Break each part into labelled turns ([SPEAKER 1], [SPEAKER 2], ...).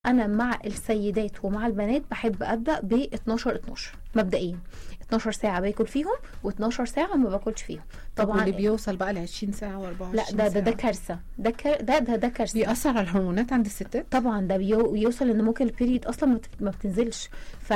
[SPEAKER 1] انا مع السيدات ومع البنات بحب ابدا ب 12 12 مبدئيا 12 ساعه باكل فيهم و12 ساعه ما باكلش فيهم
[SPEAKER 2] طبعا
[SPEAKER 1] طبعا
[SPEAKER 2] اللي بيوصل بقى ل 20 ساعه و24
[SPEAKER 1] لا ده ده ده كارثه ده كار... ده ده, ده كارثه
[SPEAKER 2] بيأثر على الهرمونات عند الستات
[SPEAKER 1] طبعا ده بيو- بيوصل ان ممكن البيريد اصلا ما بت- ما بتنزلش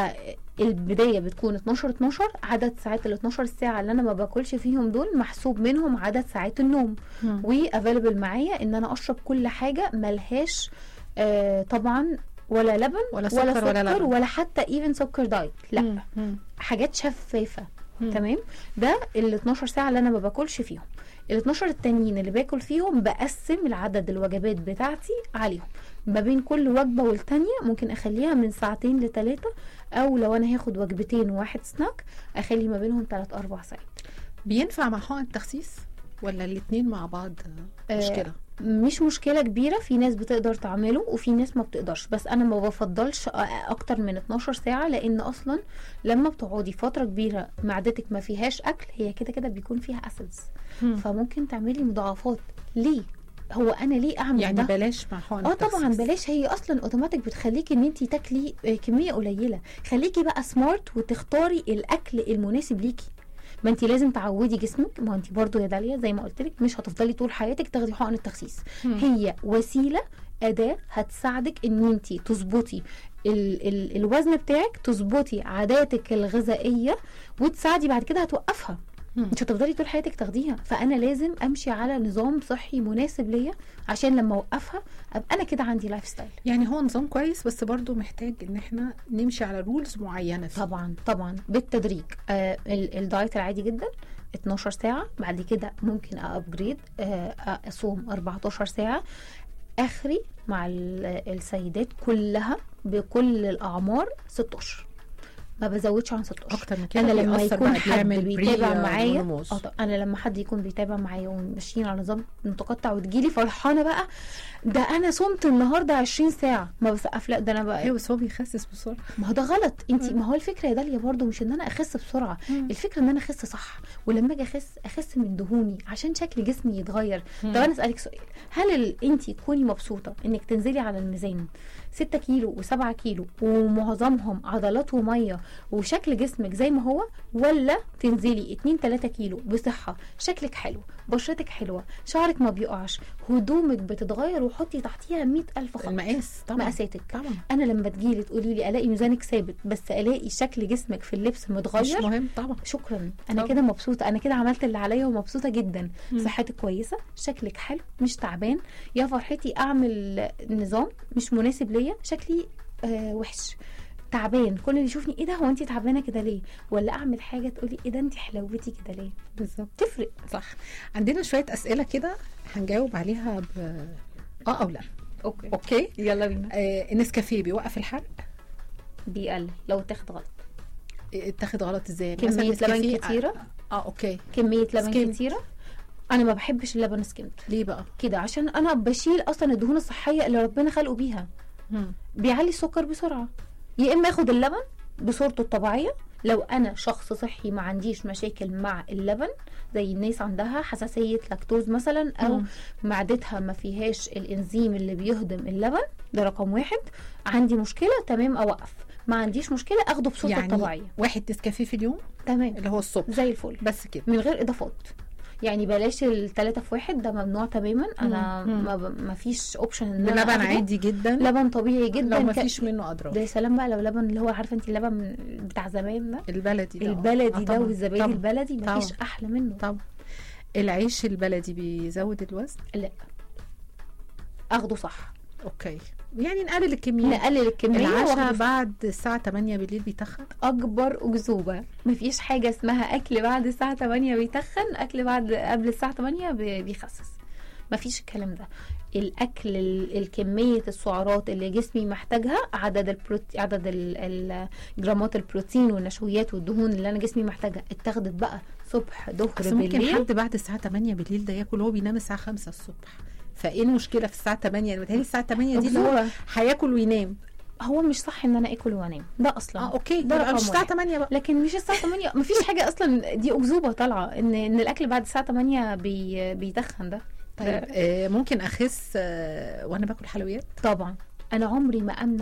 [SPEAKER 1] فالبدايه بتكون 12 12 عدد ساعات ال 12 ساعه اللي انا ما باكلش فيهم دول محسوب منهم عدد ساعات النوم وافيلبل معايا ان انا اشرب كل حاجه ملهاش آه طبعا ولا لبن
[SPEAKER 2] ولا سكر ولا لبن.
[SPEAKER 1] ولا حتى ايفن سكر دايت لا
[SPEAKER 2] مم. مم.
[SPEAKER 1] حاجات شفافه
[SPEAKER 2] مم.
[SPEAKER 1] تمام ده ال 12 ساعه اللي انا ما باكلش فيهم ال 12 التانيين اللي باكل فيهم بقسم العدد الوجبات بتاعتي عليهم ما بين كل وجبه والتانيه ممكن اخليها من ساعتين لثلاثه او لو انا هاخد وجبتين وواحد سناك اخلي ما بينهم 3 4 ساعات
[SPEAKER 2] بينفع مع حقن التخسيس ولا الاثنين مع بعض
[SPEAKER 1] آه،
[SPEAKER 2] مشكله
[SPEAKER 1] مش مشكله كبيره في ناس بتقدر تعمله وفي ناس ما بتقدرش بس انا ما بفضلش أ- اكتر من 12 ساعه لان اصلا لما بتقعدي فتره كبيره معدتك ما فيهاش اكل هي كده كده بيكون فيها اسيدز
[SPEAKER 2] مم.
[SPEAKER 1] فممكن تعملي مضاعفات ليه هو انا ليه اعمل
[SPEAKER 2] يعني
[SPEAKER 1] ده
[SPEAKER 2] بلاش مع حقن
[SPEAKER 1] اه طبعا
[SPEAKER 2] التخسيس.
[SPEAKER 1] بلاش هي اصلا اوتوماتيك بتخليكي ان انت تاكلي آه، كميه قليله خليكي بقى سمارت وتختاري الاكل المناسب ليكي ما انت لازم تعودي جسمك ما انت برضو يا داليا زي ما قلت لك مش هتفضلي طول حياتك تاخدي حقن التخسيس
[SPEAKER 2] مم.
[SPEAKER 1] هي وسيله اداه هتساعدك ان انت تظبطي ال ال الوزن بتاعك تظبطي عاداتك الغذائيه وتساعدي بعد كده هتوقفها
[SPEAKER 2] مم.
[SPEAKER 1] مش هتفضلي طول حياتك تاخديها فانا لازم امشي على نظام صحي مناسب ليا عشان لما اوقفها ابقى انا كده عندي لايف ستايل
[SPEAKER 2] يعني هو نظام كويس بس برضو محتاج ان احنا نمشي على رولز معينه فيه
[SPEAKER 1] طبعا طبعا بالتدريج آه ال- الدايت العادي جدا 12 ساعة بعد كده ممكن أبجريد آه أصوم 14 ساعة آخري مع ال- السيدات كلها بكل الأعمار 16 ما بزودش عن 16
[SPEAKER 2] اكتر من كده
[SPEAKER 1] انا لما
[SPEAKER 2] بيأثر
[SPEAKER 1] يكون
[SPEAKER 2] بقى،
[SPEAKER 1] حد
[SPEAKER 2] بيعمل
[SPEAKER 1] بيتابع
[SPEAKER 2] بري
[SPEAKER 1] معايا
[SPEAKER 2] مونوموز.
[SPEAKER 1] اه طب انا لما حد يكون بيتابع معايا وماشيين على نظام متقطع وتجيلي فرحانه بقى ده انا صمت النهارده 20 ساعه ما بسقف لا ده انا بقى
[SPEAKER 2] ايوه بس هو بيخسس بسرعه
[SPEAKER 1] ما هو ده غلط انت
[SPEAKER 2] مم.
[SPEAKER 1] ما هو الفكره يا داليا برضو مش ان انا اخس بسرعه
[SPEAKER 2] مم.
[SPEAKER 1] الفكره ان انا اخس صح ولما اجي اخس اخس من دهوني عشان شكل جسمي يتغير
[SPEAKER 2] مم.
[SPEAKER 1] طب انا اسالك سؤال هل ال... انت تكوني مبسوطه انك تنزلي على الميزان 6 كيلو و7 كيلو ومعظمهم عضلات وميه وشكل جسمك زي ما هو ولا تنزلي 2 3 كيلو بصحه شكلك حلو بشرتك حلوه شعرك ما بيقعش هدومك بتتغير وحطي تحتيها 100000 خط
[SPEAKER 2] المقاس طبعا
[SPEAKER 1] مقاساتك
[SPEAKER 2] طبعا
[SPEAKER 1] انا لما تجيلي تقولي لي الاقي ميزانك ثابت بس الاقي شكل جسمك في اللبس
[SPEAKER 2] مش
[SPEAKER 1] متغير
[SPEAKER 2] مهم طبعا
[SPEAKER 1] شكرا انا
[SPEAKER 2] طبعا.
[SPEAKER 1] كده مبسوطه انا كده عملت اللي عليا ومبسوطه جدا
[SPEAKER 2] مم.
[SPEAKER 1] صحتك كويسه شكلك حلو مش تعبان يا فرحتي اعمل نظام مش مناسب ليا شكلي آه وحش تعبان كل اللي يشوفني ايه ده هو انت تعبانه كده ليه ولا اعمل حاجه تقولي ايه ده انت حلوتي كده ليه
[SPEAKER 2] بالظبط
[SPEAKER 1] تفرق
[SPEAKER 2] صح عندنا شويه اسئله كده هنجاوب عليها ب اه او لا
[SPEAKER 1] اوكي
[SPEAKER 2] اوكي
[SPEAKER 1] يلا بينا
[SPEAKER 2] آه النسكافيه بيوقف الحرق
[SPEAKER 1] بيقل لو اتاخد غلط
[SPEAKER 2] اتاخد غلط ازاي
[SPEAKER 1] كمية
[SPEAKER 2] مثلا
[SPEAKER 1] لبن
[SPEAKER 2] نسكافيه-
[SPEAKER 1] كتيرة.
[SPEAKER 2] اه اوكي
[SPEAKER 1] كميه لبن
[SPEAKER 2] سكيم.
[SPEAKER 1] كتيره انا ما بحبش اللبن سكيمت
[SPEAKER 2] ليه بقى
[SPEAKER 1] كده عشان انا بشيل اصلا الدهون الصحيه اللي ربنا خلقه بيها
[SPEAKER 2] مم.
[SPEAKER 1] بيعلي السكر بسرعه يا اما اخد اللبن بصورته الطبيعيه لو انا شخص صحي ما عنديش مشاكل مع اللبن زي الناس عندها حساسيه لاكتوز مثلا او
[SPEAKER 2] مم.
[SPEAKER 1] معدتها ما فيهاش الانزيم اللي بيهضم اللبن ده رقم واحد عندي مشكله تمام اوقف ما عنديش مشكله اخده بصورته
[SPEAKER 2] يعني
[SPEAKER 1] الطبيعيه
[SPEAKER 2] واحد نسكافيه في اليوم
[SPEAKER 1] تمام
[SPEAKER 2] اللي هو الصبح
[SPEAKER 1] زي الفل
[SPEAKER 2] بس كده
[SPEAKER 1] من غير اضافات يعني بلاش الثلاثة في واحد ده ممنوع تماما انا
[SPEAKER 2] مم.
[SPEAKER 1] ما, ب... ما فيش اوبشن ان أنا
[SPEAKER 2] بلبن
[SPEAKER 1] أخده.
[SPEAKER 2] عادي جدا
[SPEAKER 1] لبن طبيعي جدا
[SPEAKER 2] لو ما
[SPEAKER 1] ك-
[SPEAKER 2] فيش منه اضرار
[SPEAKER 1] ده يا سلام بقى لو لبن اللي هو عارفه انت اللبن من- بتاع زمان ده
[SPEAKER 2] البلدي ده آه.
[SPEAKER 1] البلدي
[SPEAKER 2] آه
[SPEAKER 1] ده
[SPEAKER 2] طبعاً.
[SPEAKER 1] والزبادي
[SPEAKER 2] طبعاً.
[SPEAKER 1] البلدي
[SPEAKER 2] طبعاً.
[SPEAKER 1] مفيش احلى منه
[SPEAKER 2] طبعا العيش البلدي بيزود الوزن
[SPEAKER 1] لا اخده صح
[SPEAKER 2] اوكي يعني نقلل الكميه
[SPEAKER 1] نقلل الكميه
[SPEAKER 2] العشاء
[SPEAKER 1] وآخده
[SPEAKER 2] بعد الساعه 8 بالليل بيتخن
[SPEAKER 1] اكبر اكذوبه مفيش حاجه اسمها اكل بعد الساعه 8 بيتخن اكل بعد قبل الساعه 8 بي- بيخسس مفيش الكلام ده الاكل ال- الكميه السعرات اللي جسمي محتاجها عدد البروتين عدد ال- ال- جرامات البروتين والنشويات والدهون اللي انا جسمي محتاجها اتاخدت بقى صبح ظهر
[SPEAKER 2] بس ممكن
[SPEAKER 1] بالليل
[SPEAKER 2] حد بعد الساعه 8 بالليل ده ياكل وهو بينام الساعه 5 الصبح فايه المشكله في الساعه 8 يعني متهيألي الساعه 8 دي اللي هو
[SPEAKER 1] أكذوبة.
[SPEAKER 2] هياكل وينام
[SPEAKER 1] هو مش صح ان انا اكل وانام ده اصلا
[SPEAKER 2] اه اوكي
[SPEAKER 1] ده
[SPEAKER 2] يبقى
[SPEAKER 1] رقم
[SPEAKER 2] مش الساعه
[SPEAKER 1] واحد.
[SPEAKER 2] 8 بقى
[SPEAKER 1] لكن مش الساعه 8 مفيش حاجه اصلا دي اكذوبه طالعه ان ان الاكل بعد الساعه 8 بي بيتخن ده
[SPEAKER 2] طيب آه ممكن اخس آه وانا باكل حلويات
[SPEAKER 1] طبعا انا عمري ما امنع